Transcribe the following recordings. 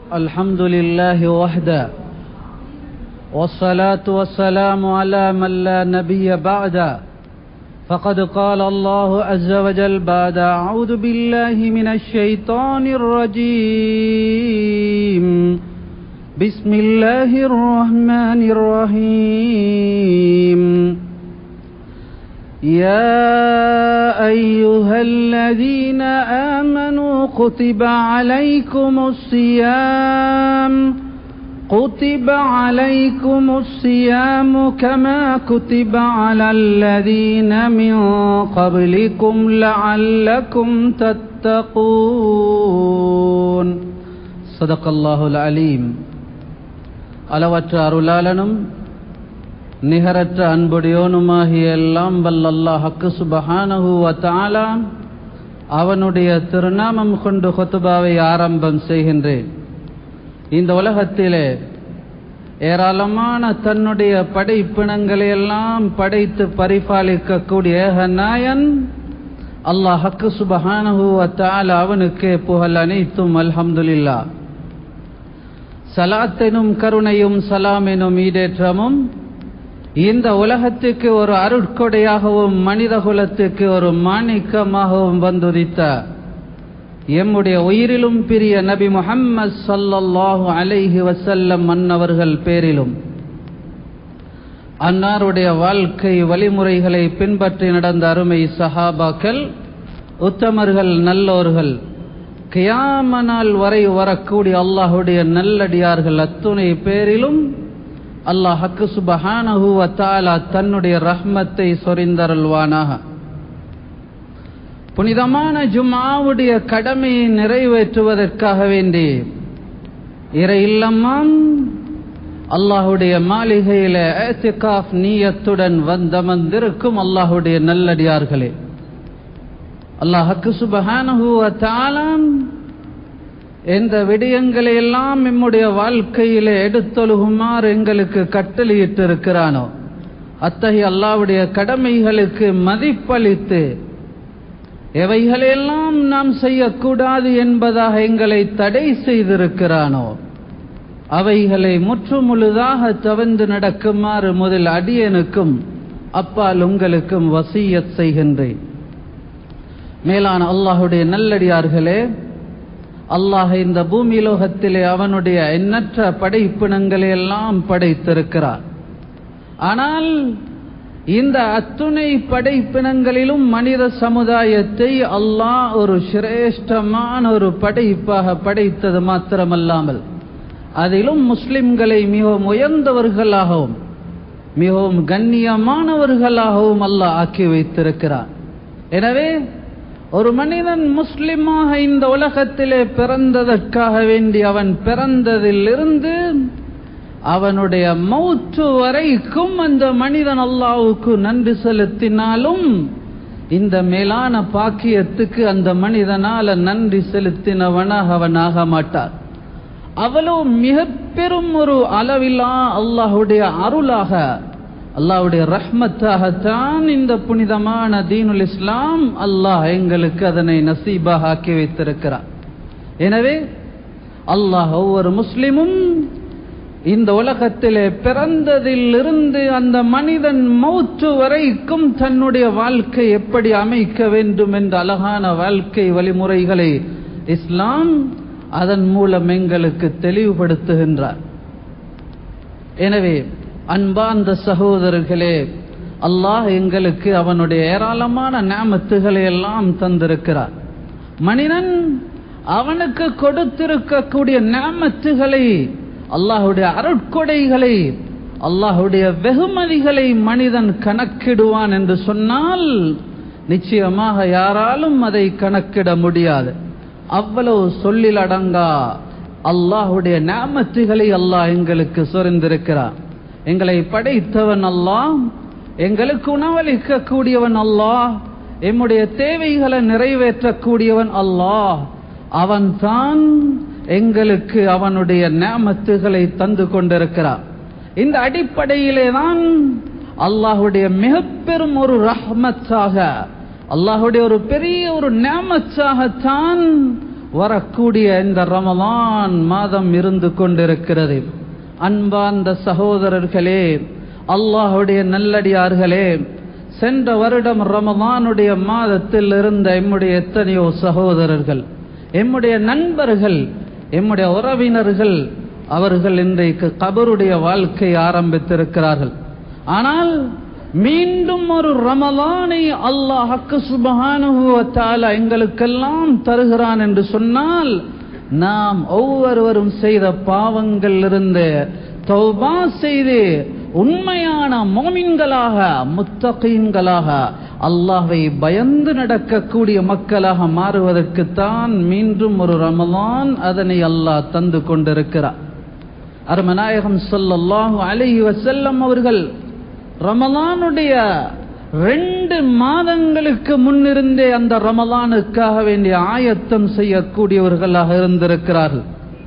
الحمد لله وحده والصلاة والسلام على من لا نبي بعد فقد قال الله عز وجل بعد أعوذ بالله من الشيطان الرجيم بسم الله الرحمن الرحيم يا أيها الذين آمنوا كتب عليكم الصيام كتب عليكم الصيام كما كتب على الذين من قبلكم لعلكم تتقون صدق الله العليم அளவற்ற அருளாளனும் நிகரற்ற அன்புடையோனுமாகிய எல்லாம் வல்லல்லாஹ் ஹக்கு சுபஹானஹு வத்தாலா அவனுடைய திருநாமம் கொண்டு ஹொத்துபாவை ஆரம்பம் செய்கின்றேன் இந்த உலகத்திலே ஏராளமான தன்னுடைய படைப்பினங்களை எல்லாம் படைத்து பரிபாலிக்கக்கூடிய நாயன் அல்லாஹ் ஹக்கு சுபஹானஹு வத்தாலா அவனுக்கே புகழ் அனைத்தும் அல்ஹம்துலில்லா சலாத்தெனும் கருணையும் சலாமெனும் ஈடேற்றமும் இந்த உலகத்துக்கு ஒரு அருட்கொடையாகவும் மனித குலத்துக்கு ஒரு மாணிக்கமாகவும் வந்துதித்த எம்முடைய உயிரிலும் பிரிய நபி முஹம்மது சல்லல்லாஹு அலைஹி வசல்லம் மன்னவர்கள் பேரிலும் அன்னாருடைய வாழ்க்கை வழிமுறைகளை பின்பற்றி நடந்த அருமை சஹாபாக்கள் உத்தமர்கள் நல்லோர்கள் கியாம நாள் வரை வரக்கூடிய அல்லாஹுடைய நல்லடியார்கள் அத்துணை பேரிலும் அல்லாஹ் ஹக்கு சுபஹானஹு வத்தாலா தன்னுடைய ரஹ்மத்தை சொரிந்தருள்வானாக புனிதமான ஜும்மாவுடைய கடமையை நிறைவேற்றுவதற்காக வேண்டி இறை இல்லம்மாம் அல்லாஹுடைய மாளிகையில ஏத்திகாஃப் நீயத்துடன் வந்தமர்ந்திருக்கும் அல்லாஹுடைய நல்லடியார்களே அல்லாஹக்கு சுபஹானஹு வத்தாலாம் எந்த விடயங்களை எல்லாம் நம்முடைய வாழ்க்கையிலே எடுத்தொழுகுமாறு எங்களுக்கு கட்டளையிட்டு இருக்கிறானோ அத்தகைய அல்லாவுடைய கடமைகளுக்கு மதிப்பளித்து எவைகளெல்லாம் நாம் செய்யக்கூடாது என்பதாக எங்களை தடை செய்திருக்கிறானோ அவைகளை முற்றுமுழுதாக தவிர்ந்து நடக்குமாறு முதல் அடியனுக்கும் அப்பால் உங்களுக்கும் வசியத் செய்கின்றேன் மேலான அல்லாஹுடைய நல்லடியார்களே அல்லாஹ் இந்த பூமி லோகத்திலே அவனுடைய எண்ணற்ற படைப்பினங்களை எல்லாம் படைத்திருக்கிறார் ஆனால் இந்த அத்துணை படைப்பினங்களிலும் மனித சமுதாயத்தை அல்லாஹ் ஒரு சிரேஷ்டமான ஒரு படைப்பாக படைத்தது மாத்திரமல்லாமல் அதிலும் முஸ்லிம்களை மிகவும் உயர்ந்தவர்களாகவும் மிகவும் கண்ணியமானவர்களாகவும் அல்லாஹ் ஆக்கி வைத்திருக்கிறார் எனவே ஒரு மனிதன் முஸ்லிமாக இந்த உலகத்திலே பிறந்ததற்காக வேண்டி அவன் பிறந்ததிலிருந்து அவனுடைய மௌத்து வரைக்கும் அந்த மனிதன் அல்லாவுக்கு நன்றி செலுத்தினாலும் இந்த மேலான பாக்கியத்துக்கு அந்த மனிதனால நன்றி செலுத்தினவனாக அவன் ஆக மாட்டார் அவ்வளவு மிக பெரும் ஒரு அளவிலா அல்லாஹுடைய அருளாக அல்லாவுடைய ரஹ்மத்தாகத்தான் இந்த புனிதமான தீனுல் இஸ்லாம் அல்லாஹ் எங்களுக்கு அதனை நசீபாக ஆக்கி வைத்திருக்கிறார் எனவே அல்லாஹ் ஒவ்வொரு முஸ்லிமும் இந்த உலகத்திலே பிறந்ததிலிருந்து அந்த மனிதன் மௌத்து வரைக்கும் தன்னுடைய வாழ்க்கை எப்படி அமைக்க வேண்டும் என்ற அழகான வாழ்க்கை வழிமுறைகளை இஸ்லாம் அதன் மூலம் எங்களுக்கு தெளிவுபடுத்துகின்றார் எனவே அன்பார்ந்த சகோதரர்களே அல்லாஹ் எங்களுக்கு அவனுடைய ஏராளமான நாமத்துகளை எல்லாம் தந்திருக்கிறார் மனிதன் அவனுக்கு கொடுத்திருக்கக்கூடிய நாமத்துகளை அல்லாஹுடைய அருட்கொடைகளை அல்லாஹுடைய வெகுமதிகளை மனிதன் கணக்கிடுவான் என்று சொன்னால் நிச்சயமாக யாராலும் அதை கணக்கிட முடியாது அவ்வளவு சொல்லில் அடங்கா அல்லாஹுடைய நாமத்துகளை அல்லாஹ் எங்களுக்கு சொரிந்திருக்கிறார் எங்களை படைத்தவன் அல்லாஹ் எங்களுக்கு உணவளிக்க கூடியவன் அல்லாஹ் எம்முடைய தேவைகளை நிறைவேற்றக்கூடியவன் அல்லாஹ் அவன்தான் எங்களுக்கு அவனுடைய நாமத்துகளை தந்து கொண்டிருக்கிறார் இந்த அடிப்படையிலே தான் அல்லாஹுடைய மிக பெரும் ஒரு ரஹ்மத்தாக அல்லாஹுடைய ஒரு பெரிய ஒரு நேமச்சாகத்தான் வரக்கூடிய இந்த ரமலான் மாதம் இருந்து கொண்டிருக்கிறது அன்பார்ந்த சகோதரர்களே அல்லாஹுடைய நல்லடியார்களே சென்ற வருடம் ரமலானுடைய மாதத்தில் இருந்த எம்முடைய எத்தனையோ சகோதரர்கள் எம்முடைய நண்பர்கள் எம்முடைய உறவினர்கள் அவர்கள் இன்றைக்கு கபருடைய வாழ்க்கை ஆரம்பித்திருக்கிறார்கள் ஆனால் மீண்டும் ஒரு ரமலானை அல்லாஹக்கு சுபகானுவத்தால எங்களுக்கெல்லாம் தருகிறான் என்று சொன்னால் நாம் ஒவ்வொருவரும் செய்த பாவங்கள் இருந்து தௌபா செய்து உண்மையான மோமின்களாக முத்தகீன்களாக அல்லாஹை பயந்து நடக்கக்கூடிய மக்களாக மாறுவதற்குத்தான் மீண்டும் ஒரு ரமலான் அதனை அல்லாஹ் தந்து கொண்டிருக்கிறார் அருமநாயகம் சொல்லல்லாஹு அலைஹி வசல்லம் அவர்கள் ரமலானுடைய ரெண்டு மாதங்களுக்கு முன்னிருந்தே அந்த ரமலானுக்காக வேண்டிய ஆயத்தம் செய்யக்கூடியவர்களாக இருந்திருக்கிறார்கள்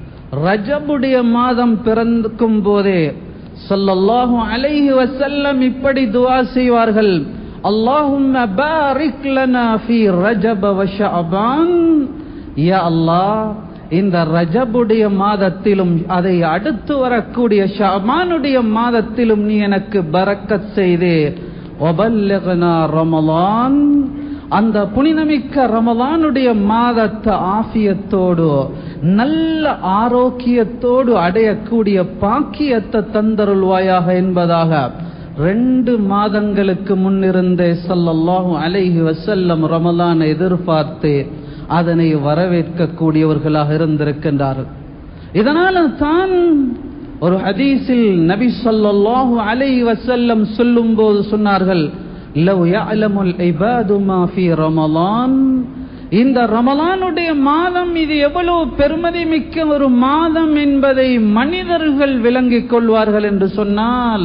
ரஜபுடைய மாதம் பிறக்கும் போதே சொல்லல்லாஹு அலைஹி வசல்லம் இப்படி துவா செய்வார்கள் اللهم بارك لنا في رجب وشعبان يا الله இந்த ரஜபுடைய மாதத்திலும் அதை அடுத்து வரக்கூடிய ஷாமானுடைய மாதத்திலும் நீ எனக்கு பரக்கத் செய்தே ஒபல்லகனா ரமலான் அந்த புனிதமிக்க ரமலானுடைய மாதத்தை ஆசியத்தோடு நல்ல ஆரோக்கியத்தோடு அடையக்கூடிய பாக்கியத்தை தந்தருள்வாயாக என்பதாக ரெண்டு மாதங்களுக்கு முன்னிருந்தே சல்லல்லாஹு அலைஹி வசல்லம் ரமலானை எதிர்பார்த்து அதனை வரவேற்கக்கூடியவர்களாக இருந்திருக்கின்றார்கள் இதனால தான் ஒரு ஹதீஸில் நபி ஸல்லல்லாஹு அலைஹி வஸல்லம் சொல்லும்போது சொன்னார்கள் லவ் யஅலமுல் இபாது மா ஃபீ ரமலான் இந்த ரமலானுடைய மாதம் இது எவ்வளவு பெருமதி மிக்க ஒரு மாதம் என்பதை மனிதர்கள் விளங்கிக் கொள்வார்கள் என்று சொன்னால்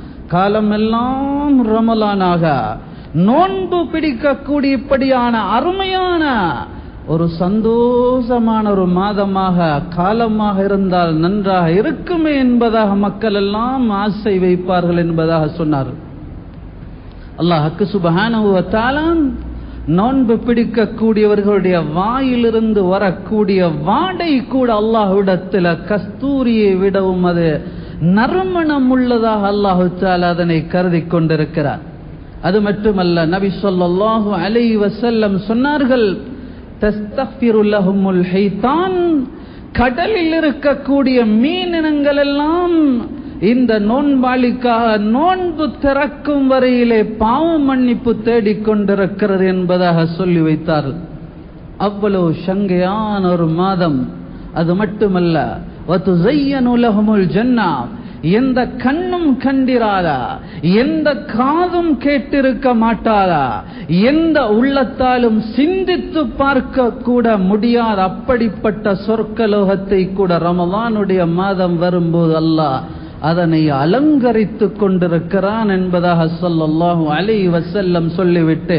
காலமெல்லாம் ரமலானாக நோன்பு பிடிக்கக்கூடிய இப்படியான அருமையான ஒரு சந்தோஷமான ஒரு மாதமாக காலமாக இருந்தால் நன்றாக இருக்குமே என்பதாக மக்கள் எல்லாம் ஆசை வைப்பார்கள் என்பதாக சொன்னார் அல்லாஹுக்கு சுபஹானுவத்தாலான் நோன்பு பிடிக்கக்கூடியவர்களுடைய வாயிலிருந்து வரக்கூடிய வாடை கூட அல்லாஹ்விடத்தில் கஸ்தூரியை விடவும் அது நறுமணம் உள்ளதாக அல்லாஹு அதனை கருதி கொண்டிருக்கிறார் அது மட்டுமல்ல நபி ஸல்லல்லாஹு அலைஹி வஸல்லம் சொன்னார்கள் தஸ்தக்ஃபிரு லஹுமுல் ஹைதான் கடலில் இருக்கக்கூடிய மீனினங்கள் எல்லாம் இந்த நோன்பாளிக்காக நோன்பு திறக்கும் வரையிலே பாவ மன்னிப்பு தேடிக்கொண்டிருக்கிறது என்பதாக சொல்லி வைத்தார்கள் அவ்வளவு சங்கையான ஒரு மாதம் அது மட்டுமல்ல வத்துஸையனு லஹுமுல் ஜன்னா எந்த கண்ணும் கண்டிராதா எந்த காதும் கேட்டிருக்க மாட்டாதா எந்த உள்ளத்தாலும் சிந்தித்து பார்க்க கூட முடியாத அப்படிப்பட்ட சொர்க்கலோகத்தை கூட ரமலானுடைய மாதம் வரும்போது அல்லாஹ் அதனை அலங்கரித்து கொண்டிருக்கிறான் என்பதாக சொல்லல்லாஹு அலைஹி வஸல்லம் சொல்லிவிட்டு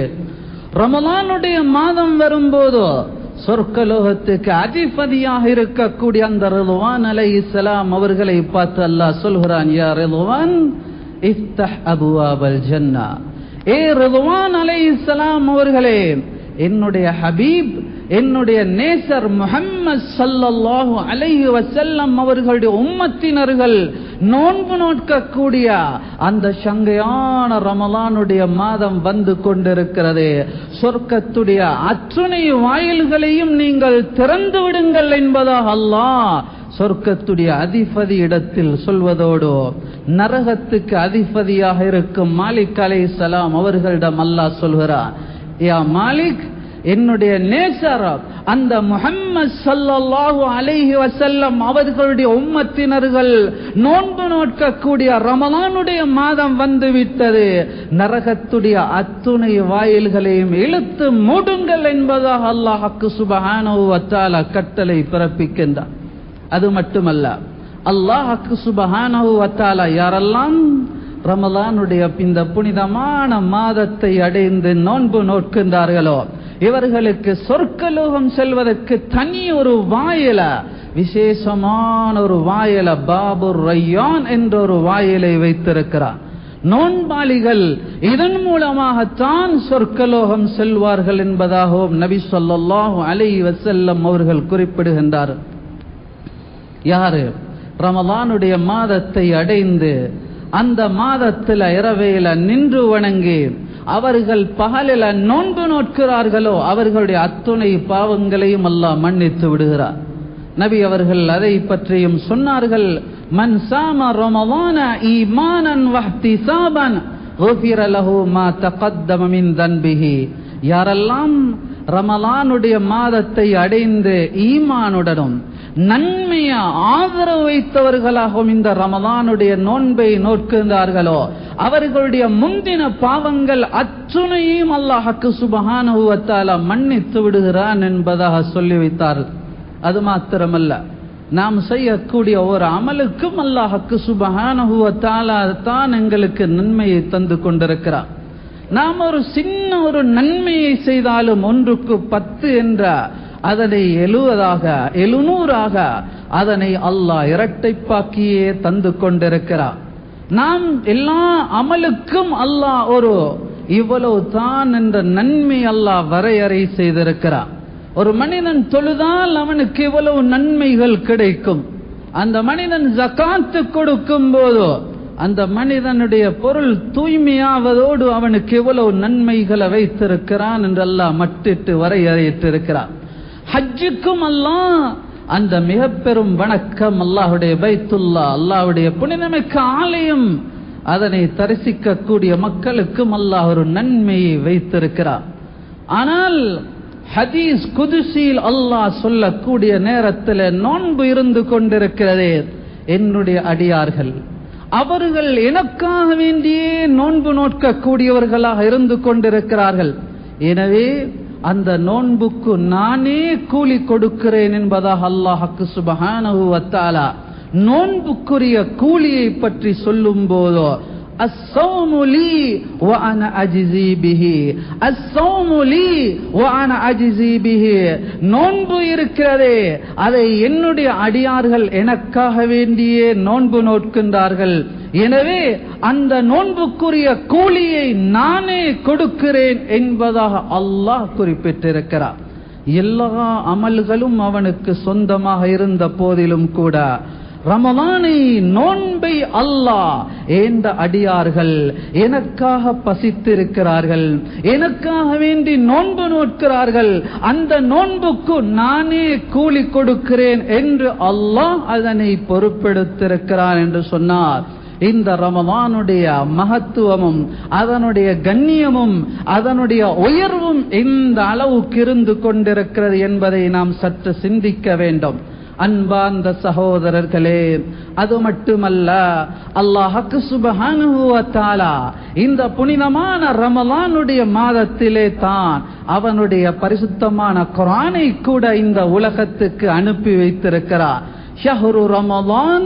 ரமலானுடைய மாதம் வரும்போதோ சொர்க்கலோகத்துக்கு அதிபதியாக இருக்கக்கூடிய அந்த ரிதுவான் அலை இஸ்லாம் அவர்களை பார்த்து அல்லாஹ் சொல்கிறான் யா ரிதுவான் இஃப்தஹ் அபுவாபல் ஜன்னா ஏ ரிதுவான் அலை இஸ்லாம் அவர்களே என்னுடைய ஹபீப் என்னுடைய நேசர் முஹம்மது ஸல்லல்லாஹு அலைஹி வஸல்லம் அவர்களுடைய உம்மத்தினர்கள் நோன்பு நோக்கக்கூடிய அந்த சங்கையான ரமலானுடைய மாதம் வந்து கொண்டிருக்கிறது சொர்க்கத்துடைய அத்துணை வாயில்களையும் நீங்கள் திறந்து விடுங்கள் என்பதாக அல்லாஹ் சொர்க்கத்துடைய அதிபதி இடத்தில் சொல்வதோடு நரகத்துக்கு அதிபதியாக இருக்கும் மாலிக் அலை சலாம் அவர்களிடம் அல்லாஹ் சொல்கிறார் யா மாலிக் என்னுடைய நேசர் அந்த முஹம்மது ஸல்லல்லாஹு அலைஹி வஸல்லம் அவர்களுடைய உம்மத்தினர்கள் நோன்பு நோக்கக்கூடிய ரமலானுடைய மாதம் வந்து விட்டது நரகத்துடைய அத்துணை வாயில்களையும் இழுத்து மூடுங்கள் என்பதாக அல்லாஹ்க்கு சுபஹானஹு வ தஆலா கட்டளை பிறப்பிக்கின்றார் அது மட்டுமல்ல அல்லாஹ்க்கு சுபஹானஹு வ தஆலா யாரெல்லாம் ரமலானுடைய இந்த புனிதமான மாதத்தை அடைந்து நோன்பு நோக்கின்றார்களோ இவர்களுக்கு சொர்க்கலோகம் செல்வதற்கு தனி ஒரு வாயில விசேஷமான ஒரு வாயில பாபு ரையான் என்ற ஒரு வாயிலை வைத்திருக்கிறார் நோன்பாளிகள் இதன் மூலமாகத்தான் சொர்க்கலோகம் செல்வார்கள் என்பதாகவும் நபி ஸல்லல்லாஹு அலைஹி வஸல்லம் அவர்கள் குறிப்பிடுகின்றார் யாரு ரமலானுடைய மாதத்தை அடைந்து அந்த மாதத்தில் இரவையில நின்று வணங்கி அவர்கள் பகலில நோன்பு நோட்கிறார்களோ அவர்களுடைய அத்துணை பாவங்களையும் அல்லாஹ் மன்னித்து விடுகிறார் நபி அவர்கள் அதை பற்றியும் சொன்னார்கள் மன் சாம ரமலான ஈமானன் வஹ்திசாபன் غفر له ما تقدم من ذنبه யாரெல்லாம் ரமலானுடைய மாதத்தை அடைந்து ஈமானுடனும் நன்மைய ஆதரவு வைத்தவர்களாகவும் இந்த ரமலானுடைய நோன்பை நோக்குகின்றார்களோ அவர்களுடைய முந்தின பாவங்கள் அத்துணையும் அல்லாஹக்கு சுபஹானுவத்தால மன்னித்து விடுகிறான் என்பதாக சொல்லி வைத்தார்கள் அது மாத்திரமல்ல நாம் செய்யக்கூடிய ஒரு அமலுக்கும் அல்லாஹக்கு சுபஹானுவத்தால தான் எங்களுக்கு நன்மையை தந்து கொண்டிருக்கிறார் நாம் ஒரு சின்ன ஒரு நன்மையை செய்தாலும் ஒன்றுக்கு பத்து என்ற அதனை எழுவதாக எழுநூறாக அதனை அல்லாஹ் இரட்டைப்பாக்கியே தந்து கொண்டிருக்கிறார் நாம் எல்லா அமலுக்கும் அல்லாஹ் ஒரு இவ்வளவு தான் என்ற நன்மை அல்லாஹ் வரையறை செய்திருக்கிறார் ஒரு மனிதன் தொழுதால் அவனுக்கு இவ்வளவு நன்மைகள் கிடைக்கும் அந்த மனிதன் ஜக்காத்து கொடுக்கும் போதோ அந்த மனிதனுடைய பொருள் தூய்மையாவதோடு அவனுக்கு எவ்வளவு நன்மைகளை வைத்திருக்கிறான் என்றெல்லாம் மட்டிட்டு வரையறையிட்டிருக்கிறான் ஹஜ்ஜுக்கும் அல்லாஹ் அந்த மிக பெரும் வணக்கம் அல்லாஹுடைய பைத்துல்லா அல்லாஹுடைய புனிதமிக்க ஆலயம் அதனை தரிசிக்கக்கூடிய மக்களுக்கும் அல்லாஹ் ஒரு நன்மையை வைத்திருக்கிறார் ஆனால் ஹதீஸ் குதிசியில் அல்லாஹ் சொல்லக்கூடிய நேரத்தில் நோன்பு இருந்து கொண்டிருக்கிறதே என்னுடைய அடியார்கள் அவர்கள் எனக்காக வேண்டியே நோன்பு நோக்கக்கூடியவர்களாக இருந்து கொண்டிருக்கிறார்கள் எனவே அந்த நோன்புக்கு நானே கூலி கொடுக்கிறேன் என்பதாக அல்லாஹக்கு சுபஹானஹு வத்தாலா நோன்புக்குரிய கூலியை பற்றி சொல்லும் போதோ الصوم لي وانا اجزي به الصوم لي وانا اجزي به நோன்பு இருக்கிறதே அதை என்னுடைய அடியார்கள் எனக்காக வேண்டியே நோன்பு நோட்கின்றார்கள் எனவே அந்த நோன்புக்குரிய கூலியை நானே கொடுக்கிறேன் என்பதாக அல்லாஹ் குறிப்பிட்டிருக்கிறார் எல்லா அமல்களும் அவனுக்கு சொந்தமாக இருந்த போதிலும் கூட ரமலானை நோன்பை அல்லாஹ் ஏந்த அடியார்கள் எனக்காக பசித்திருக்கிறார்கள் எனக்காக வேண்டி நோன்பு நோட்கிறார்கள் அந்த நோன்புக்கு நானே கூலி கொடுக்கிறேன் என்று அல்லாஹ் அதனை பொறுப்பெடுத்திருக்கிறான் என்று சொன்னார் இந்த ரமவானுடைய மகத்துவமும் அதனுடைய கண்ணியமும் அதனுடைய உயர்வும் எந்த அளவுக்கு இருந்து கொண்டிருக்கிறது என்பதை நாம் சற்று சிந்திக்க வேண்டும் அன்பார்ந்த சகோதரர்களே அது மட்டுமல்ல அல்லாஹக்கு சுபஹானுவத்தாலா இந்த புனிதமான ரமலானுடைய மாதத்திலே தான் அவனுடைய பரிசுத்தமான குரானை கூட இந்த உலகத்துக்கு அனுப்பி வைத்திருக்கிறார் شهر رمضان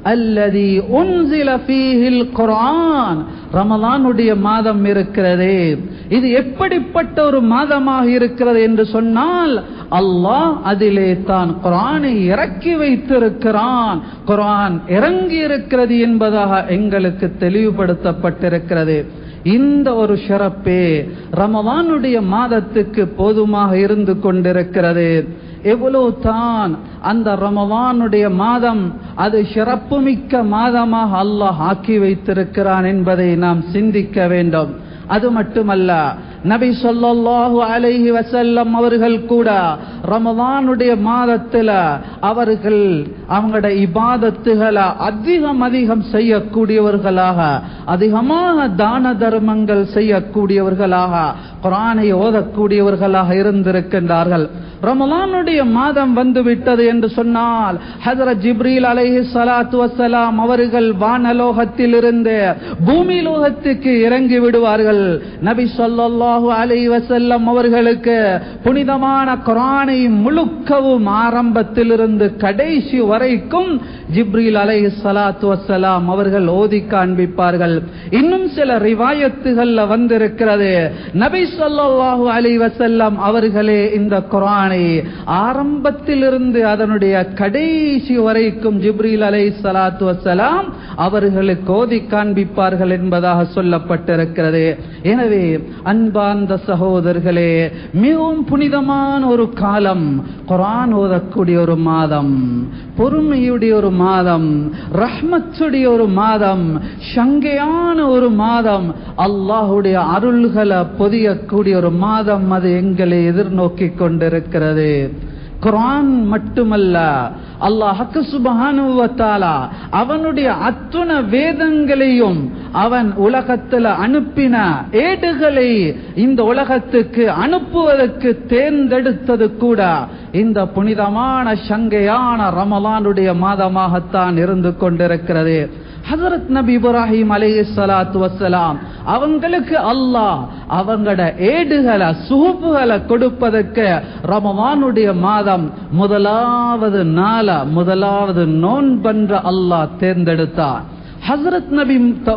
الذي أنزل فيه القرآن ரமலானுடைய மாதம் இருக்கிறதே இது எப்படிப்பட்ட ஒரு மாதமாக இருக்கிறது என்று சொன்னால் அல்லாஹ் அதிலே தான் குரானை இறக்கி வைத்திருக்கிறான் குரான் இறங்கி இருக்கிறது என்பதாக எங்களுக்கு தெளிவுபடுத்தப்பட்டிருக்கிறது இந்த ஒரு சிறப்பே ரமவானுடைய மாதத்துக்கு போதுமாக இருந்து கொண்டிருக்கிறது எவ்வளவு தான் அந்த ரமவானுடைய மாதம் அது சிறப்புமிக்க மாதமாக அல்லாஹ் ஆக்கி வைத்திருக்கிறான் என்பதை நாம் சிந்திக்க வேண்டும் அது மட்டுமல்ல நபி சொல்லல்லாஹு அலைஹி வசல்லம் அவர்கள் கூட ரமதானுடைய மாதத்துல அவர்கள் அவங்களோட இபாதத்துகளை அதிகம் அதிகம் செய்யக்கூடியவர்களாக அதிகமாக தான தர்மங்கள் செய்யக்கூடியவர்களாக குரானை ஓதக்கூடியவர்களாக இருந்திருக்கின்றார்கள் ரமலானுடைய மாதம் வந்து விட்டது என்று சொன்னால் ஹசரத் ஜிப்ரீல் அலைஹி சலாத்து வசலாம் அவர்கள் வானலோகத்தில் இருந்து பூமி லோகத்துக்கு இறங்கி விடுவார்கள் நபி சொல்லல்லாஹு அலை வசல்லம் அவர்களுக்கு புனிதமான குரானை முழுக்கவும் ஆரம்பத்திலிருந்து கடைசி வரைக்கும் ஜிப்ரீல் அலை சலாத்து வசலாம் அவர்கள் ஓதி காண்பிப்பார்கள் இன்னும் சில ரிவாயத்துகள்ல வந்திருக்கிறது நபி சொல்லல்லாஹு அலை வசல்லம் அவர்களே இந்த குரான் குரானை ஆரம்பத்திலிருந்து அதனுடைய கடைசி வரைக்கும் ஜிப்ரீல் அலை சலாத்து வசலாம் அவர்களுக்கு ஓதி காண்பிப்பார்கள் என்பதாக சொல்லப்பட்டிருக்கிறது எனவே அன்பார்ந்த சகோதரர்களே மிகவும் புனிதமான ஒரு காலம் குரான் ஓதக்கூடிய ஒரு மாதம் பொறுமையுடைய ஒரு மாதம் ரஹ்மத்துடைய ஒரு மாதம் சங்கையான ஒரு மாதம் அல்லாஹுடைய அருள்களை பொதியக்கூடிய ஒரு மாதம் அது எங்களை எதிர்நோக்கி கொண்டிருக்கிறது குரான் மட்டுமல்ல அல்லாஹக்கு சுபஹானுவத்தாலா அவனுடைய அத்துண வேதங்களையும் அவன் உலகத்தில் அனுப்பின ஏடுகளை இந்த உலகத்துக்கு அனுப்புவதற்கு தேர்ந்தெடுத்தது கூட இந்த புனிதமான சங்கையான ரமலானுடைய மாதமாகத்தான் இருந்து கொண்டிருக்கிறது ஹசரத் நபி இப்ராஹிம் அலைஹி ஸலாத்து வஸ்ஸலாம் அவங்களுக்கு அல்லாஹ் அவங்களோட ஏடுகளை சுகுப்புகளை கொடுப்பதற்கு ரமவானுடைய மாதம் முதலாவது நாள முதலாவது நோன்பன்ற அல்லாஹ் தேர்ந்தெடுத்தார் ஹசரத் நபி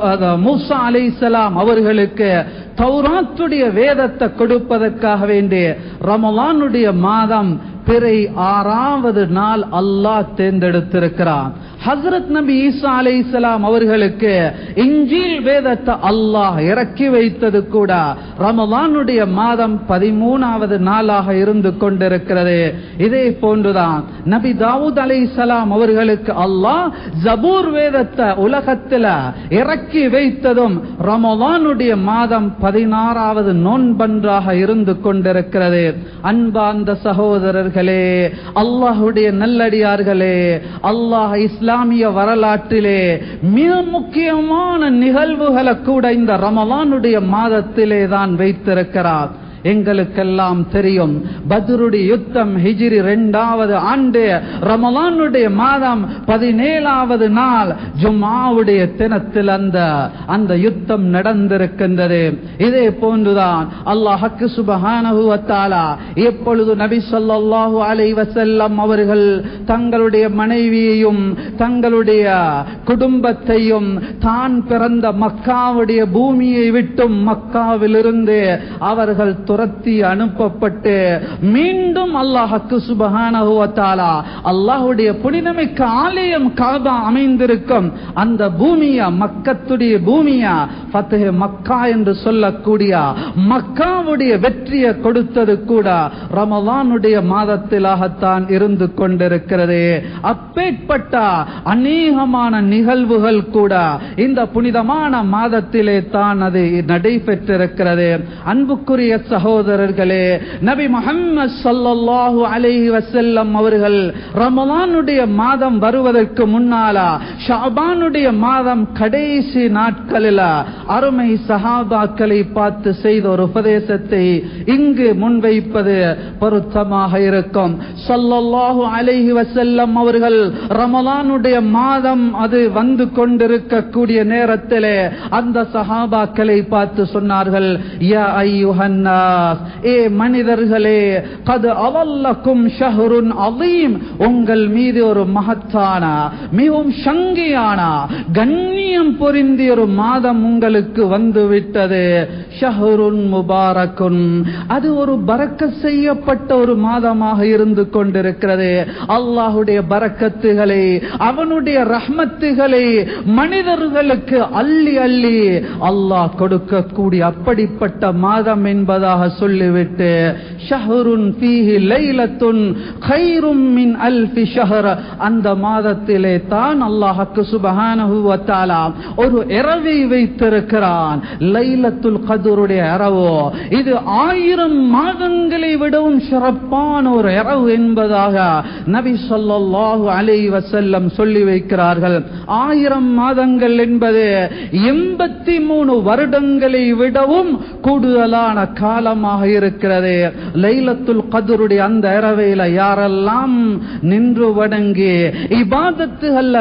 மூசா அலைசலாம் அவர்களுக்கு தௌராத்துடைய வேதத்தை கொடுப்பதற்காக வேண்டிய ரமலானுடைய மாதம் பிறை ஆறாவது நாள் அல்லாஹ் தேர்ந்தெடுத்திருக்கிறான் ஹசரத் நபி ஈசா அலை இஸ்லாம் அவர்களுக்கு இஞ்சில் வேதத்தை அல்லாஹ் இறக்கி வைத்தது கூட ரமலானுடைய மாதம் பதிமூணாவது நாளாக இருந்து கொண்டிருக்கிறது இதே போன்றுதான் நபி தாவூத் அலை இஸ்லாம் அவர்களுக்கு அல்லாஹ் ஜபூர் வேதத்தை உலகத்தில் இறக்கி வைத்ததும் ரமலானுடைய மாதம் பதினாறாவது நோன்பன்றாக இருந்து கொண்டிருக்கிறது அன்பார்ந்த சகோதரர்களே அல்லாஹுடைய நல்லடியார்களே அல்லாஹ் இஸ்லாமிய வரலாற்றிலே மிக முக்கியமான நிகழ்வுகளை கூட இந்த ரமலானுடைய மாதத்திலே தான் வைத்திருக்கிறார் எங்களுக்கெல்லாம் தெரியும் பத்ருடைய யுத்தம் ஹிஜிரி இரண்டாவது ஆண்டு ரமலானுடைய மாதம் பதினேழாவது நாள் ஜும்மாவுடைய தினத்தில் அந்த அந்த யுத்தம் நடந்திருக்கின்றது இதே போன்றுதான் அல்லாஹக்கு சுபஹானஹுவத்தாலா எப்பொழுது நபி ஸல்லல்லாஹு அலைஹி வஸல்லம் அவர்கள் தங்களுடைய மனைவியையும் தங்களுடைய குடும்பத்தையும் தான் பிறந்த மக்காவுடைய பூமியை விட்டும் மக்காவிலிருந்து அவர்கள் துரத்தி அனுப்பப்பட்டு மீண்டும் அல்லாஹக்கு சுபஹானஹுவத்தாலா அல்லாஹுடைய புனிதமிக்க ஆலயம் காபா அமைந்திருக்கும் அந்த பூமியா மக்கத்துடைய பூமியா ஃபத்தஹ் மக்கா என்று சொல்லக்கூடிய மக்காவுடைய வெற்றியை கொடுத்தது கூட ரமலானுடைய மாதத்திலாகத்தான் இருந்து கொண்டிருக்கிறது அப்பேற்பட்ட அநேகமான நிகழ்வுகள் கூட இந்த புனிதமான மாதத்திலே தான் அது நடைபெற்றிருக்கிறது அன்புக்குரிய சகோதரர்களே நபி முஹம்மது ஸல்லல்லாஹு அலைஹி வஸல்லம் அவர்கள் ரமலானுடைய மாதம் வருவதற்கு முன்னாலா ஷாபானுடைய மாதம் கடைசி நாட்களில் அருமை சஹாபாக்களை பார்த்து செய்த ஒரு உபதேசத்தை இங்கு முன்வைப்பது பொருத்தமாக இருக்கும் ஸல்லல்லாஹு அலைஹி வஸல்லம் அவர்கள் ரமலானுடைய மாதம் அது வந்து கொண்டிருக்கக்கூடிய நேரத்திலே அந்த சஹாபாக்களை பார்த்து சொன்னார்கள் யா ஐயுஹன்னாஸ் ஏ மனிதர்களே கது அவல்லக்கும் ஷஹருன் அதீம் உங்கள் மீது ஒரு மகத்தான மிகவும் சங்கியான கண்ணியம் பொருந்திய ஒரு மாதம் உங்களுக்கு வந்து விட்டது ஷஹருன் முபாரக்குன் அது ஒரு பறக்க செய்யப்பட்ட ஒரு மாதமாக இருந்து கொண்டிருக்கிறது அல்லாஹுடைய பறக்கத்துகளை அவனுடைய ரஹ்மத்துகளை மனிதர்களுக்கு அள்ளி அள்ளி அல்லாஹ் கொடுக்கக்கூடிய அப்படிப்பட்ட மாதம் என்பதாக சொல்லிவிட்டு ஷஹருன் ஃபீஹி லைலத்துன் கைரும் மின் அல்ஃபி ஷஹர் அந்த மாதத்திலே தான் அல்லாஹ்க்கு சுப்ஹானஹு வ தஆலா ஒரு இரவை வைத்திருக்கிறான் லைலத்துல் கத்ருடைய இரவு இது ஆயிரம் மாதங்களை விடவும் சிறப்பான ஒரு இரவு என்பதாக நபி ஸல்லல்லாஹு அலைஹி வஸல்லம் சொல்லி வைக்கிறார்கள் ஆயிரம் மாதங்கள் என்பது எண்பத்தி மூணு வருடங்களை விடவும் கூடுதலான காலமாக இருக்கிறது லைலத்துல் கதருடைய அந்த இரவையில யாரெல்லாம் நின்று வணங்கி இபாதத்துகள்ல கழிக்க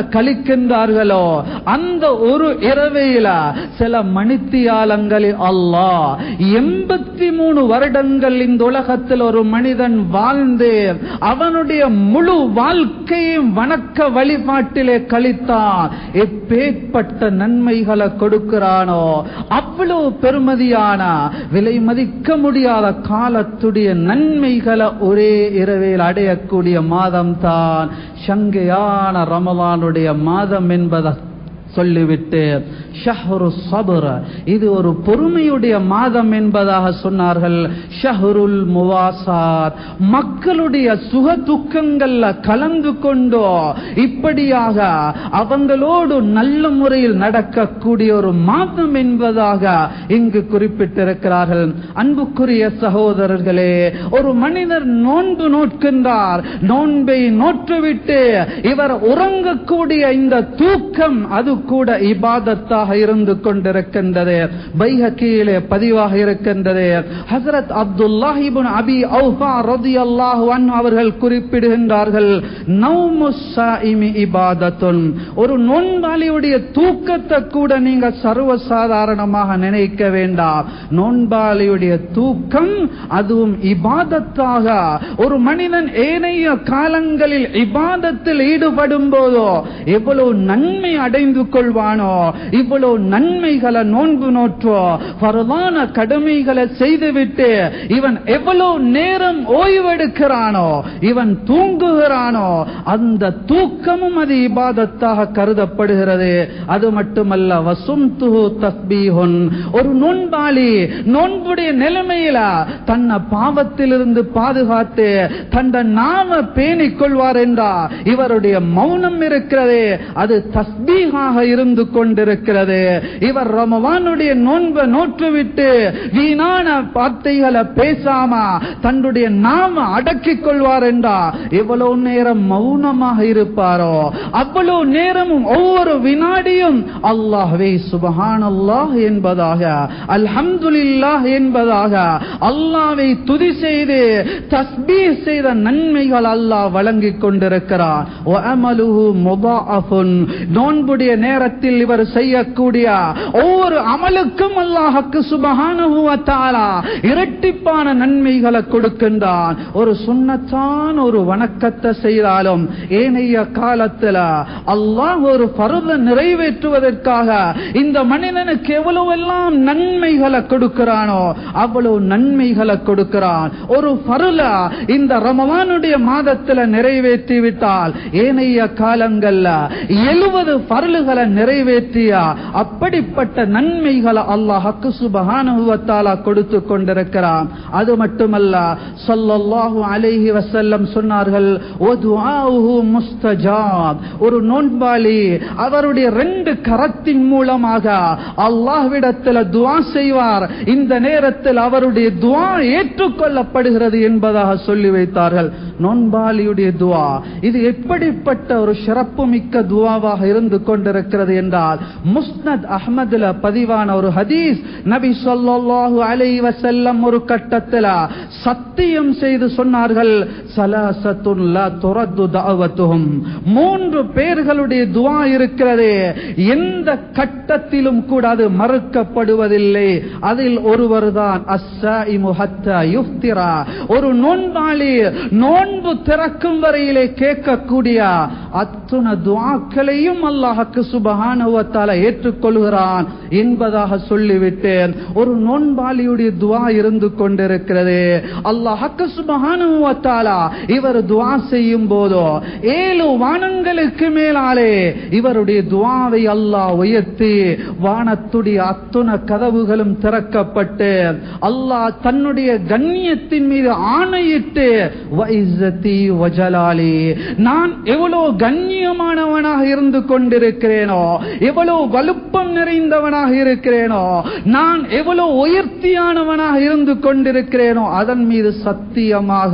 இருக்கின்றார்களோ அந்த ஒரு இரவையில சில மணித்தியாலங்களில் அல்லாஹ் எண்பத்தி மூணு வருடங்கள் இந்த உலகத்தில் ஒரு மனிதன் வாழ்ந்து அவனுடைய முழு வாழ்க்கையும் வணக்க வழிபாட்டிலே கழித்தான் எப்பேற்பட்ட நன்மைகளை கொடுக்கிறானோ அவ்வளவு பெருமதியான விலை மதிக்க முடியாத காலத்துடைய நன்மைகளை ஒரே இரவில் அடையக்கூடிய மாதம் தான் சங்கையான ரமலானுடைய மாதம் என்பதை சொல்லிவிட்டு ஷஹ்ரு சபுர இது ஒரு பொறுமையுடைய மாதம் என்பதாக சொன்னார்கள் ஷஹ்ருல் முவாசாத் மக்களுடைய சுக துக்கங்கள்ல கலந்து கொண்டோ இப்படியாக அவங்களோடு நல்ல முறையில் நடக்கக்கூடிய ஒரு மாதம் என்பதாக இங்கு குறிப்பிட்டிருக்கிறார்கள் அன்புக்குரிய சகோதரர்களே ஒரு மனிதர் நோன்பு நோட்கின்றார் நோன்பை நோற்றுவிட்டு இவர் உறங்கக்கூடிய இந்த தூக்கம் அது கூட இபாதத்தாக இருந்து கொண்டிருக்கின்றது பைஹக்கியிலே பதிவாக இருக்கின்றது ஹசரத் அப்துல்லாஹிபுன் அபி அவுஃபா ரதியல்லாஹு அன்ஹு அவர்கள் குறிப்பிடுகின்றார்கள் நௌமு ஸாயிமி இபாதத்துன் ஒரு நோன்பாளியுடைய தூக்கத்தை கூட நீங்க சர்வ சாதாரணமாக நினைக்க வேண்டாம் நோன்பாளியுடைய தூக்கம் அதுவும் இபாதத்தாக ஒரு மனிதன் ஏனைய காலங்களில் இபாதத்தில் ஈடுபடும் போதோ எவ்வளவு நன்மை அடைந்து கொள்வானோ இவ்வளவு நன்மைகளை நோன்பு நோற்றோ பரவான கடமைகளை செய்துவிட்டு இவன் எவ்வளவு நேரம் ஓய்வெடுக்கிறானோ இவன் தூங்குகிறானோ அந்த தூக்கமும் அது இபாதத்தாக கருதப்படுகிறது அது மட்டுமல்ல வசும் துஹு தஸ்பீஹுன் ஒரு நோன்பாளி நோன்புடைய நிலைமையில தன்னை பாவத்திலிருந்து பாதுகாத்து தந்த நாம பேணிக் கொள்வார் என்றா இவருடைய மௌனம் இருக்கிறதே அது தஸ்பீகாக இருந்து கொண்டிருக்கிறது இவர் ரமவானுடைய நோன்பை நோற்றுவிட்டு வீணான வார்த்தைகளை பேசாம தன்னுடைய நாம அடக்கிக் கொள்வார் என்றா எவ்வளவு நேரம் மௌனமாக இருப்பாரோ அவ்வளவு நேரமும் ஒவ்வொரு வினாடியும் அல்லாஹ்வே சுபஹான் அல்லாஹ் என்பதாக அல்ஹம்துலில்லாஹ் என்பதாக அல்லாஹ்வை துதி செய்து தஸ்பீஹ் செய்த நன்மைகள் அல்லாஹ் வழங்கிக் கொண்டிருக்கிறார் வஅமலுஹு முதாஅஃபுன் நோன்புடைய நேரத்தில் இவர் செய்யக்கூடிய ஒவ்வொரு அமலுக்கும் அல்லாஹ்க்கு சுபஹானஹு வ தஆலா இரட்டிப்பான நன்மைகளை கொடுக்கின்றான் ஒரு சுன்னத்தான் ஒரு வணக்கத்தை செய்தாலும் ஏனைய காலத்துல அல்லாஹ் ஒரு பருத நிறைவேற்றுவதற்காக இந்த மனிதனுக்கு எவ்வளவெல்லாம் நன்மைகளை கொடுக்கிறானோ அவ்வளவு நன்மைகளை கொடுக்கிறான் ஒரு பருல இந்த ரமவானுடைய மாதத்துல நிறைவேற்றி விட்டால் ஏனைய காலங்கள்ல எழுபது பருளுகளை நிறைவேற்றிய அப்படிப்பட்ட நன்மைகளை அல்லாஹ்க்கு சுபஹானுவத்தாலா கொடுத்து கொண்டிருக்கிறான் அது மட்டுமல்ல சொல்லல்லாஹு அலைஹி வஸல்லம் சொன்னார்கள் "ஒ துஆஉஹு முஸ்தஜாப்." ஒரு நோன்பாளி அவருடைய ரெண்டு கரத்தின் மூலமாக அல்லாஹ்விடத்தில் துஆ செய்வார் இந்த நேரத்தில் அவருடைய துஆ ஏற்றுக்கொள்ளப்படுகிறது என்பதாக சொல்லி வைத்தார்கள் நோன்பாளியுடைய துஆ இது எப்படிப்பட்ட ஒரு சிறப்பு மிக்க துஆவாக இருந்து கொண்டிருக்கிறது என்றால் முஸ்னத் அஹ்மதுல பதிவான ஒரு ஹதீஸ் நபி ஸல்லல்லாஹு அலைஹி வஸல்லம் ஒரு கட்டத்தில் சத்தியம் செய்து சொன்னார்கள் சலாசத்துன் லா துரத்து தஅவத்துஹும் மூன்று பேர்களுடைய துஆ இருக்கிறது எந்த கட்டத்திலும் கூட அது மறுக்கப்படுவதில்லை அதில் ஒருவர்தான் அஸ்ஸாயிமு ஹத்தா யுஃப்திரா ஒரு நோன்பாளி நோன்பு திறக்கும் வரையிலே கேட்கக்கூடிய அத்துண துஆக்களையும் அல்லாஹ்க்கு சுபஹானஹு வ தஆலா ஏற்றுக்கொள்கிறான் என்பதாக சொல்லிவிட்டேன் ஒரு நோன்பாளியுடைய துஆ இருந்து கொண்டிருக்கிறது அல்லாஹ்க்கு சுபஹானஹு வ தஆலா இவர் துஆ செய்யும் போதோ ஏழு வானங்களுக்கு மேலாலே இவருடைய துஆவை அல்லாஹ் உயர்த்தி வானத்துடைய அத்துண கதவுகளும் திறக்கப்பட்டு அல்லாஹ் தன்னுடைய கண்ணியத்தின் மீது ஆணையிட்டு வைஸத்தி வஜலாலி நான் எவ்வளவு கண்ணியமானவனாக இருந்து கொண்டிருக்கிறேனோ எவ்வளவு வலுப்பம் நிறைந்தவனாக இருக்கிறேனோ நான் எவ்வளவு உயர்த்தியானவனாக இருந்து கொண்டிருக்கிறேனோ அதன் மீது சத்தியமாக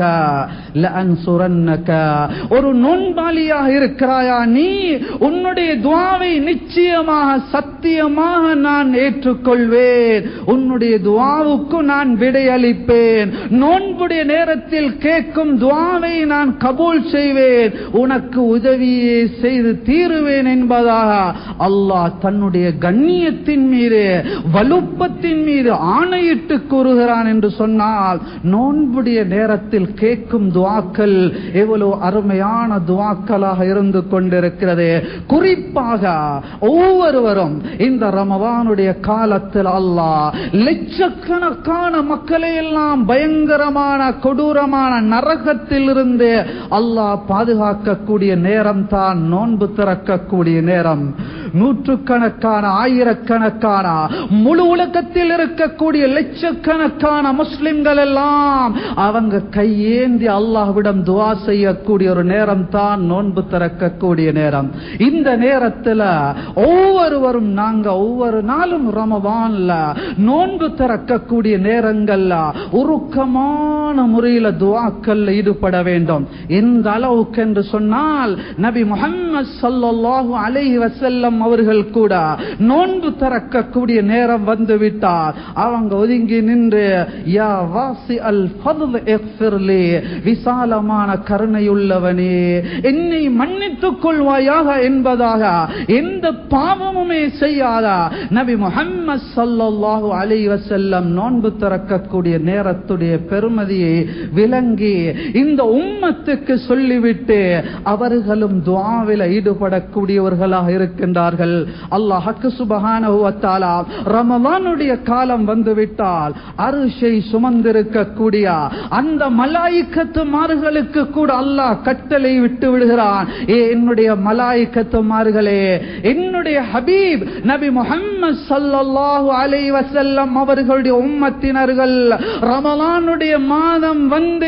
லஅன்சுரன்னக. ஒரு நோன்பாளியாக இருக்கிறாயா நீ உன்னுடைய துவாவை நிச்சயமாக சத்தியமாக நான் ஏற்றுக்கொள்வேன் உன்னுடைய துவாவுக்கு நான் விடையளிப்பேன் நோன்புடைய நேரத்தில் கேட்கும் துவா துவாவை நான் கபூல் செய்வேன் உனக்கு உதவியே செய்து தீருவேன் என்பதாக அல்லாஹ் தன்னுடைய கண்ணியத்தின் மீது வலுப்பத்தின் மீது ஆணையிட்டு கூறுகிறான் என்று சொன்னால் நோன்புடைய நேரத்தில் கேட்கும் துவாக்கள் எவ்வளவு அருமையான துவாக்களாக இருந்து கொண்டிருக்கிறது குறிப்பாக ஒவ்வொருவரும் இந்த ரமவானுடைய காலத்தில் அல்லாஹ் லட்சக்கணக்கான மக்களை எல்லாம் பயங்கரமான கொடூரமான நரகத்தில் இருந்து அல்லாஹ் பாதுகாக்கக்கூடிய நேரம் தான் நோன்பு திறக்கக்கூடிய நேரம் நூற்றுக்கணக்கான ஆயிரக்கணக்கான முழு உலகத்தில் இருக்கக்கூடிய லட்சக்கணக்கான முஸ்லிம்கள் எல்லாம் அவங்க கையேந்தி அல்லாஹ்விடம் துவா செய்யக்கூடிய ஒரு நேரம் தான் நோன்பு திறக்கக்கூடிய நேரம் இந்த நேரத்தில் ஒவ்வொருவரும் நாங்க ஒவ்வொரு நாளும் ரமவான்ல நோன்பு திறக்கக்கூடிய நேரங்கள்ல உருக்கமான முறையில துவாக்கல்ல ஈடுபட வேண்டும் எந்த அளவுக்கு என்று சொன்னால் நபி முகமது ஸல்லல்லாஹு அலைஹி வஸல்லம் அவர்கள் கூட நோன்பு திறக்கக்கூடிய நேரம் வந்து விட்டார் அவங்க ஒதுங்கி நின்று யா வாசி அல் ஃபضل இக்ஃபிர்லி விசாலமான கருணையுள்ளவனே என்னை மன்னித்துக் கொள்வாயாக என்பதாக எந்த பாவமுமே செய்யாத நபி முஹம்மது ஸல்லல்லாஹு அலைஹி வஸல்லம் நோன்பு திறக்கக்கூடிய நேரத்துடைய பெருமதியை விளங்கி இந்த உம்மத்துக்கு சொல்லிவிட்டு அவர்களும் துஆவில் ஈடுபடக்கூடியவர்களாக இருக்கின்றார்கள் அல்லாஹ்க்கு சுபஹானஹு வ தஆலா ரமலானுடைய காலம் வந்துவிட்டால் அரிசை சுமந்திருக்கக்கூடிய அந்த மலாயிக்கத்துமார்களுக்கு கூட அல்லாஹ் கட்டளை விட்டு விடுகிறான் ஏ என்னுடைய மலாயிக்கத்துமார்களே என்னுடைய ஹபீப் நபி முஹம்மது ஸல்லல்லாஹு அலைஹி வஸல்லம் அவர்களுடைய உம்மத்தினர்கள் ரமலானுடைய மாதம் வந்து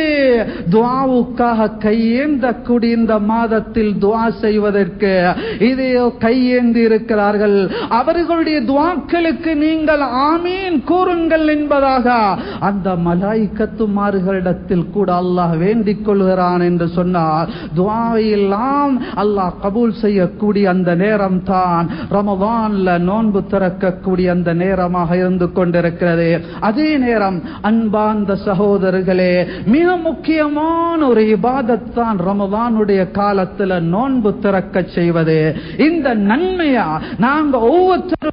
துஆவுக்காக கையேந்தக்கூடிய இந்த மாதத்தில் துஆ செய்வதற்கு இதையோ கையேந்தி இருக்கிறார்கள் அவர்களுடைய துவாக்களுக்கு நீங்கள் ஆமீன் கூறுங்கள் என்பதாக அந்த மலாய்க்கத்துமார்களிடத்தில் கூட அல்லாஹ் வேண்டிக் கொள்கிறான் என்று சொன்னார் துவாவை எல்லாம் அல்லாஹ் கபூல் செய்யக்கூடிய அந்த நேரம் தான் ரமவான்ல நோன்பு திறக்கக்கூடிய அந்த நேரமாக இருந்து கொண்டிருக்கிறது அதே நேரம் அன்பார்ந்த சகோதரர்களே மிக முக்கியமான ஒரு இபாதத் தான் ரமவானுடைய காலத்துல நோன்பு திறக்க செய்வது இந்த நன்மையா நாங்க ஒவ்வொருத்தரும்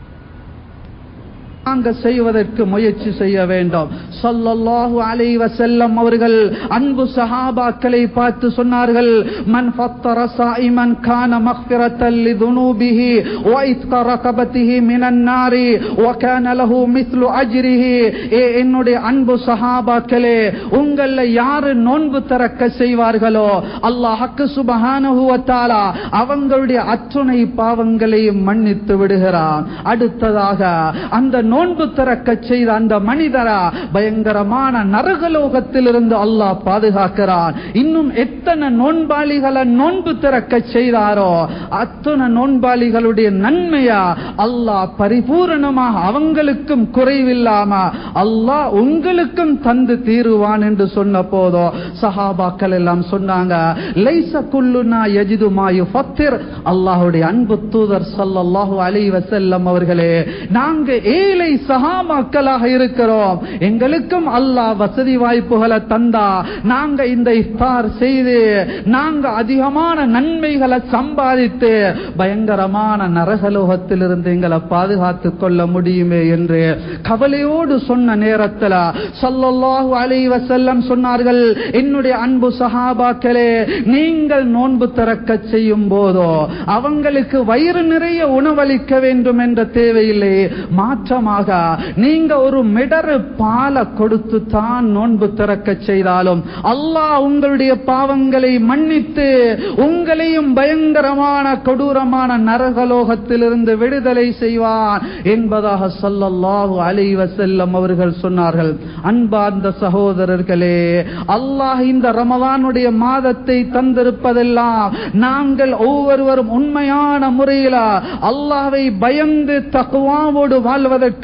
நாங்க செய்வதற்கு முயற்சி செய்ய வேண்டும் ஸல்லல்லாஹு அலைஹி வஸல்லம் அவர்கள் அன்பு சஹாபாக்களை பார்த்து சொன்னார்கள் மன் ஃபத்தர ஸாயிமன் கான மக்ஃபிரத்தல் லிதுனூபிஹி வ இத்க ரகபத்திஹி மினன் நாரி வ கான லஹு மிஸ்லு அஜ்ரிஹி ஏ என்னுடைய அன்பு சஹாபாக்களே உங்கள யாரு நோன்பு திறக்க செய்வார்களோ அல்லாஹ்க்கு சுப்ஹானஹு வ தஆலா அவங்களுடைய அத்துணை பாவங்களையும் மன்னித்து விடுகிறான் அடுத்ததாக அந்த நோன்பு திறக்க செய்த அந்த மனிதரா பயங்கரமான நரகலோகத்திலிருந்து அல்லாஹ் பாதுகாக்கிறான் இன்னும் எத்தனை நோன்பாளிகளை நோன்பு திறக்க செய்தாரோ அத்தனை நோன்பாளிகளுடைய நன்மையா அல்லாஹ் பரிபூரணமாக அவங்களுக்கும் குறைவில்லாம அல்லாஹ் உங்களுக்கும் தந்து தீருவான் என்று சொன்ன போதோ சஹாபாக்கள் எல்லாம் சொன்னாங்க லைச குல்லுனா யஜிது மாயு ஃபத்திர் அல்லாஹ்வுடைய அன்பு தூதர் ஸல்லல்லாஹு அலைஹி வஸல்லம் அவர்களே நாங்க ஏழை சஹாபாக்களாக இருக்கிறோம் எங்களுக்கும் அல்லாஹ் வசதி வாய்ப்புகளை தந்தா நாங்க இந்த இஃப்தார் செய்து நாங்க அதிகமான நன்மைகளை சம்பாதித்து பயங்கரமான நரகலோகத்திலிருந்து எங்களை பாதுகாத்துக் கொள்ள முடியுமே என்று கவலையோடு சொன்ன நேரத்தில் ஸல்லல்லாஹு அலைஹி வஸல்லம் சொன்னார்கள் என்னுடைய அன்பு சஹாபாக்களே நீங்கள் நோன்பு திறக்க செய்யும் போதோ அவங்களுக்கு வயிறு நிறைய உணவளிக்க வேண்டும் என்ற தேவையில்லை மாற்றமாக நீங்க ஒரு மிடரு பாலை கொடுத்து தான் நோன்பு திறக்க செய்தாலும் அல்லாஹ் உங்களுடைய பாவங்களை மன்னித்து உங்களையும் பயங்கரமான கொடூரமான நரகலோகத்திலிருந்து விடுதலை செய்வான் என்பதாக சொல்லல்லாஹு அலைஹி வஸல்லம் அவர்கள் சொன்னார்கள் அன்பார்ந்த சகோதரர்களே அல்லாஹ் இந்த ரமலானுடைய மாதத்தை தந்திருப்பதெல்லாம் நாங்கள் ஒவ்வொருவரும் உண்மையான முறையில் அல்லாஹ்வை பயந்து தக்குவாவோடு வாழ்வதற்கு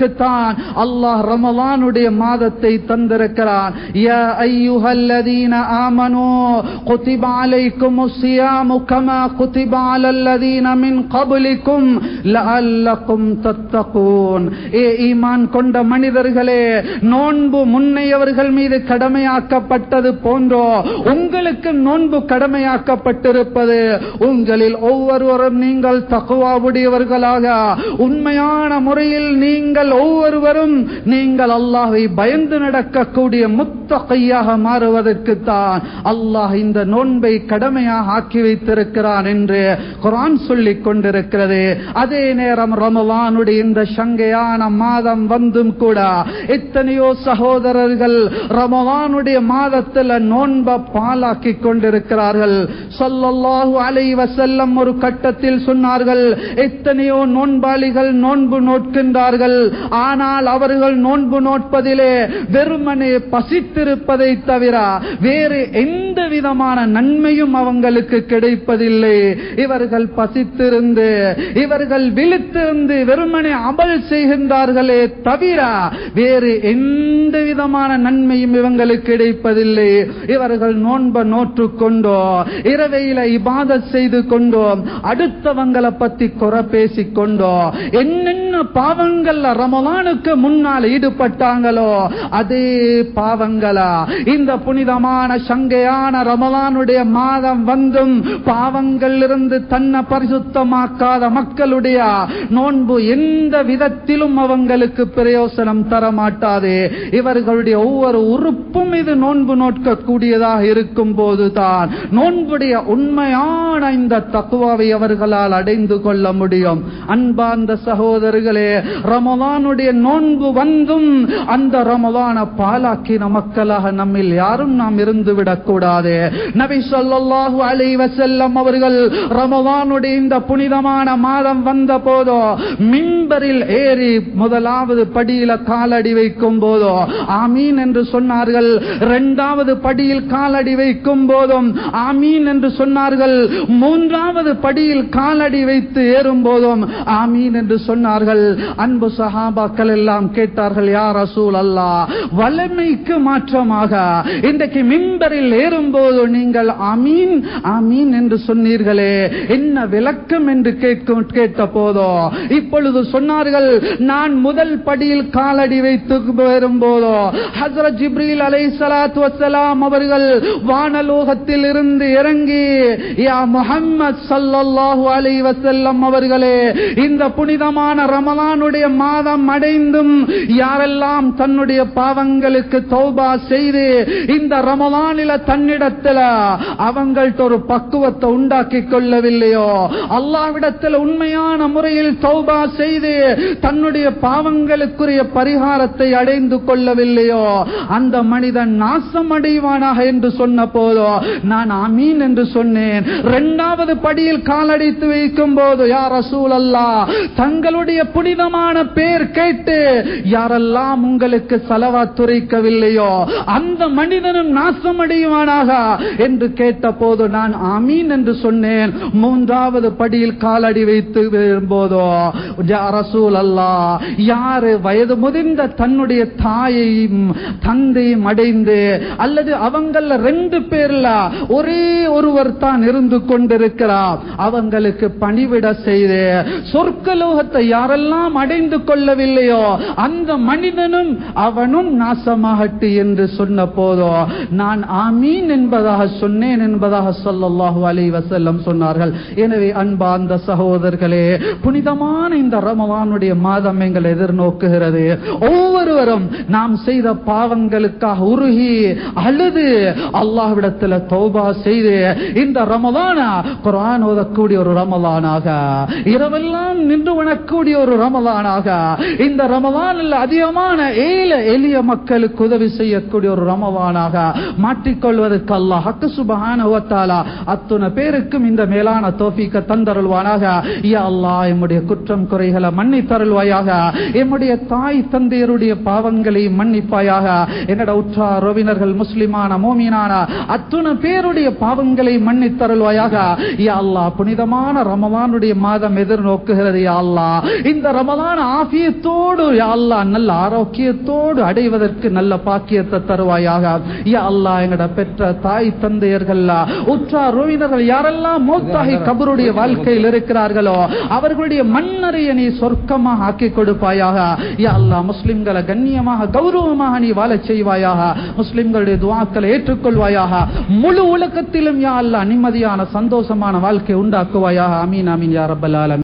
தான் அல்லாஹ் ரமலானுடைய மாதத்தை தந்திருக்கிறான் யா ஐயுஹல்லதீன ஆமனூ குதிப அலைக்குமுஸ் ஸியாமு கமா குதிப அலல்லதீன மின் கப்லிக்கும் லஅல்லக்கும் தத்தகூன் ஏ ஈமான் கொண்ட மனிதர்களே நோன்பு முன்னையவர்கள் மீது கடமையாக்கப்பட்டது போன்றோ உங்களுக்கு நோன்பு கடமையாக்கப்பட்டிருப்பது உங்களில் ஒவ்வொருவரும் நீங்கள் தக்குவாவுடையவர்களாக உண்மையான முறையில் நீங்கள் ஒவ்வொருவரும் நீங்கள் அல்லாஹை பயந்து நடக்கக்கூடிய முத்தகையாக மாறுவதற்கு தான் அல்லாஹ் இந்த நோன்பை கடமையாக ஆக்கி வைத்திருக்கிறான் என்று குரான் சொல்லிக் கொண்டிருக்கிறது அதே நேரம் ரமலானுடைய இந்த சங்கையான மாதம் வந்தும் கூட எத்தனையோ சகோதரர்கள் ரமலானுடைய மாதத்தில் நோன்ப பாலாக்கி கொண்டிருக்கிறார்கள் சொல்லல்லாஹு அலை வசல்லம் ஒரு கட்டத்தில் சொன்னார்கள் எத்தனையோ நோன்பாளிகள் நோன்பு நோட்கின்றார்கள் ஆனால் அவர்கள் நோன்பு நோட்பதிலே வெறுமனே பசித்திருப்பதை தவிர வேறு எந்த விதமான நன்மையும் அவங்களுக்கு கிடைப்பதில்லை இவர்கள் பசித்திருந்து இவர்கள் விழித்திருந்து வெறுமனே அமல் செய்கின்றார்களே தவிர வேறு எந்த விதமான நன்மையும் இவங்களுக்கு கிடைப்பதில்லை இவர்கள் நோன்ப நோற்று கொண்டோ இரவையில இபாதத் செய்து கொண்டோ அடுத்தவங்களை பத்தி குறை பேசிக் கொண்டோ என்னென்ன பாவங்கள்ல ரமலானுக்கு முன்னால் ஈடுபட்டாங்களோ அதே பாவங்களா இந்த புனிதமான சங்கையான ரமலானுடைய மாதம் வந்தும் பாவங்கள் இருந்து தன்னை பரிசுத்தமாக்காத மக்களுடைய நோன்பு எந்த விதத்திலும் அவங்களுக்கு பிரயோசனம் தர மாட்டாது இவர்களுடைய ஒவ்வொரு உறுப்பும் இது நோன்பு நோட்கக்கூடியதாக இருக்கும் போதுதான் நோன்புடைய உண்மையான இந்த தக்குவாவை அவர்களால் அடைந்து கொள்ள முடியும் அன்பார்ந்த சகோதரர்களே ரமலானுடைய நோன்பு வந்தும் அந்த ரமலான பாலாக்கின மக்களாக நம்மில் யாரும் நாம் இருந்து விடக்கூடாது நபி ஸல்லல்லாஹு அலைஹி வஸல்லம் அவர்கள் ரமலானுடைய இந்த புனிதமான மாதம் வந்த போதோ மிம்பரில் ஏறி முதலாவது படியில காலடி வைக்கும் போதோ ஆமீன் என்று சொன்னார்கள் இரண்டாவது படியில் காலடி வைக்கும் போதும் ஆமீன் என்று சொன்னார்கள் மூன்றாவது படியில் காலடி வைத்து ஏறும் போதும் ஆமீன் என்று சொன்னார்கள் அன்பு சஹாபாக்கள் எல்லாம் கேட்டார்கள் யார் ரசூல் அல்லா வலிமைக்கு மாற்றமாக இன்றைக்கு மிம்பரில் ஏறும்போது நீங்கள் ஆமீன் ஆமீன் என்று சொன்னீர்களே என்ன விளக்கம் என்று கேட்கும் கேட்ட போதோ இப்பொழுது சொன்னார்கள் நான் முதல் படியில் காலடி வைத்து வரும்போதோ ஹசரத் ஜிப்ரீல் அலை சலாத்து வசலாம் அவர்கள் வானலோகத்தில் இருந்து இறங்கி யா முஹம்மத் ஸல்லல்லாஹு அலைஹி வஸல்லம் அவர்களே இந்த புனிதமான ரமலானுடைய மாதம் அடைந்தும் யாரெல்லாம் தன்னுடைய பாவங்களுக்கு தௌபா செய்து இந்த ரமலானில தன்னிடத்துல அவங்கள்ட்ட ஒரு பக்குவத்தை உண்டாக்கி கொள்ளவில்லையோ அல்லாவிடத்தில் உண்மையான முறையில் தௌபா செய்து தன்னுடைய பாவங்களுக்குரிய பரிகாரத்தை அடைந்து கொள்ளவில்லையோ அந்த மனிதன் நாசம் அடைவானாக என்று சொன்ன போதோ நான் அமீன் என்று சொன்னேன் இரண்டாவது படியில் காலடித்து வைக்கும் போது யார் ரசூல் அல்லா தங்களுடைய புனிதமான பேர் கேட்டு யாரெல்லாம் உங்களுக்கு செலவா துரைக்கவில்லையோ அந்த மனிதனும் நாசம் அடைவானாக என்று கேட்ட போது நான் ஆமீன் என்று சொன்னேன் மூன்றாவது படியில் காலடி வைத்து வரும்போதோ யா ரசூல் அல்லா யாரு வயது முதிர்ந்த தன்னுடைய தாயையும் தந்தையும் அடைந்து அல்லது அவங்கள ரெண்டு பேர்ல ஒரே ஒருவர் தான் இருந்து கொண்டிருக்கிறார் அவங்களுக்கு பணிவிட செய்து சொர்க்கலோகத்தை யாரெல்லாம் அடைந்து கொள்ளவில்லையோ அந்த மனிதனும் அவனும் நாசமாகட்டு என்று சொன்ன போதோ நான் ஆமீன் என்பதாக சொன்னேன் என்பதாக சொல்லல்லாஹு அலை வசல்லம் சொன்னார்கள் எனவே அன்பார்ந்த சகோதரர்களே புனிதமான இந்த ரமவானுடைய மாதம் எங்கள் எதிர்நோக்குகிறது ஒவ்வொருவரும் நாம் செய்த பாவங்களுக்காக உருகி அழுது அல்லாஹ்விடத்தில் தௌபா செய்து இந்த ரமலான குரான் ஓதக்கூடிய ஒரு ரமலானாக இரவெல்லாம் நின்று வணக்கூடிய ஒரு ரமலானாக இந்த ரமலானில் அதிகமான ஏழை எளிய மக்களுக்கு உதவி செய்யக்கூடிய ஒரு ரமலானாக மாற்றிக்கொள்வதற்கு அல்லாஹ் ஹக்கு சுபஹான அத்துணை பேருக்கும் இந்த மேலான தோஃபிக்க தந்தருள்வானாக யா அல்லாஹ் எம்முடைய குற்றம் குறைகளை மன்னித்தருள்வாயாக எம்முடைய தாய் தந்தையருடைய பாவங்களை மன்னிப்பாயாக என்னோட உற்றார் உறவினர்கள் முஸ்லிமான மோமினான அத்துணை பேருடைய பாவங்களை மன்னித்தருள்வாயாக யா அல்லாஹ் புனிதமான ரமலானுடைய மாதம் எதிர்நோக்குகிறது யா அல்லாஹ் இந்த ரமலான் ஆஃபிய ஆபியத்தோடு யா அல்லாஹ் நல்ல ஆரோக்கியத்தோடு அடைவதற்கு நல்ல பாக்கியத்தை தருவாயாக யா அல்லாஹ் எங்கட பெற்ற தாய் தந்தையர்கள் உற்றார் உறவினர்கள் யாரெல்லாம் மூத்தாகி கபருடைய வாழ்க்கையில் இருக்கிறார்களோ அவர்களுடைய மண்ணறைய நீ சொர்க்கமாக ஆக்கி கொடுப்பாயாக யா அல்லாஹ் முஸ்லிம்களை கண்ணியமாக கௌரவமாக நீ வாழச் செய்வாயாக முஸ்லிம்களுடைய துவாக்களை ஏற்றுக்கொள்வாயாக முழு உலகத்திலும் யா அல்லாஹ் நிம்மதியான சந்தோஷமான வாழ்க்கை உண்டாக்குவாயாக அமீன் அமீன் யா ரப்பல் ஆலமீன்